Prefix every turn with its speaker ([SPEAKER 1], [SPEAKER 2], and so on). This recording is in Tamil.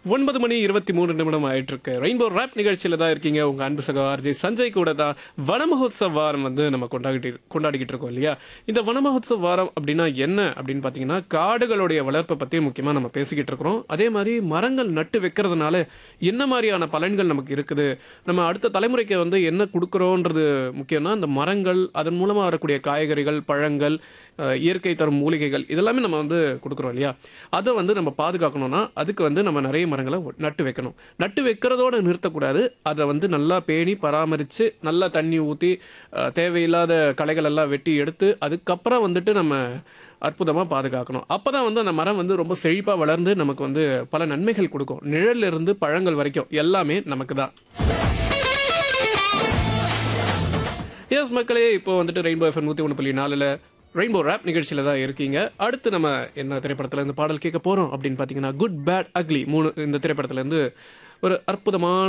[SPEAKER 1] ஒன்பது மணி இருபத்தி மூணு நிமிடம் ஆயிட்டு இருக்கு ரெயின்போ ரேப் நிகழ்ச்சியில தான் இருக்கீங்க உங்க அன்பு சகோ ஆர்ஜி சஞ்சய் கூட தான் வன மகோத்சவ வாரம் வந்து நம்ம கொண்டாடிட்டு கொண்டாடிக்கிட்டு இருக்கோம் இல்லையா இந்த வன மகோத்சவ வாரம் அப்படின்னா என்ன அப்படின்னு பாத்தீங்கன்னா காடுகளுடைய வளர்ப்பை பத்தி முக்கியமா நம்ம பேசிக்கிட்டு இருக்கிறோம் அதே மாதிரி மரங்கள் நட்டு வைக்கிறதுனால என்ன மாதிரியான பலன்கள் நமக்கு இருக்குது நம்ம அடுத்த தலைமுறைக்கு வந்து என்ன கொடுக்குறோன்றது முக்கியம்னா இந்த மரங்கள் அதன் மூலமா வரக்கூடிய காய்கறிகள் பழங்கள் அஹ், இயற்கை தரும் மூலிகைகள் இதெல்லாமே நம்ம வந்து கொடுக்குறோம் இல்லையா அதை வந்து நம்ம பாதுகாக்கணும்னா அதுக்கு வந்து நம்ம நிறைய மரங்களை நட்டு வைக்கணும் நட்டு வைக்கிறதோட நிறுத்தக்கூடாது அதை வந்து நல்லா பேணி பராமரித்து நல்லா தண்ணி ஊற்றி தேவையில்லாத களைகள் எல்லாம் வெட்டி எடுத்து அதுக்கப்புறம் வந்துட்டு நம்ம அற்புதமாக பாதுகாக்கணும் அப்போ தான் வந்து அந்த மரம் வந்து ரொம்ப செழிப்பாக வளர்ந்து நமக்கு வந்து பல நன்மைகள் கொடுக்கும் நிழல்ல இருந்து பழங்கள் வரைக்கும் எல்லாமே நமக்கு தான் எஸ் மக்களே இப்போ வந்துட்டு ரெயின்போ எஃப்எம் நூற்றி ஒன்று புள்ளி நாலில் ரெயின்போ ரேப் நிகழ்ச்சியில் தான் இருக்கீங்க அடுத்து நம்ம என்ன திரைப்படத்தில் இருந்து பாடல் கேட்க போகிறோம் அப்படின்னு பார்த்தீங்கன்னா குட் பேட் அக்லி மூணு இந்த திரைப்படத்துலேருந்து ஒரு அற்புதமான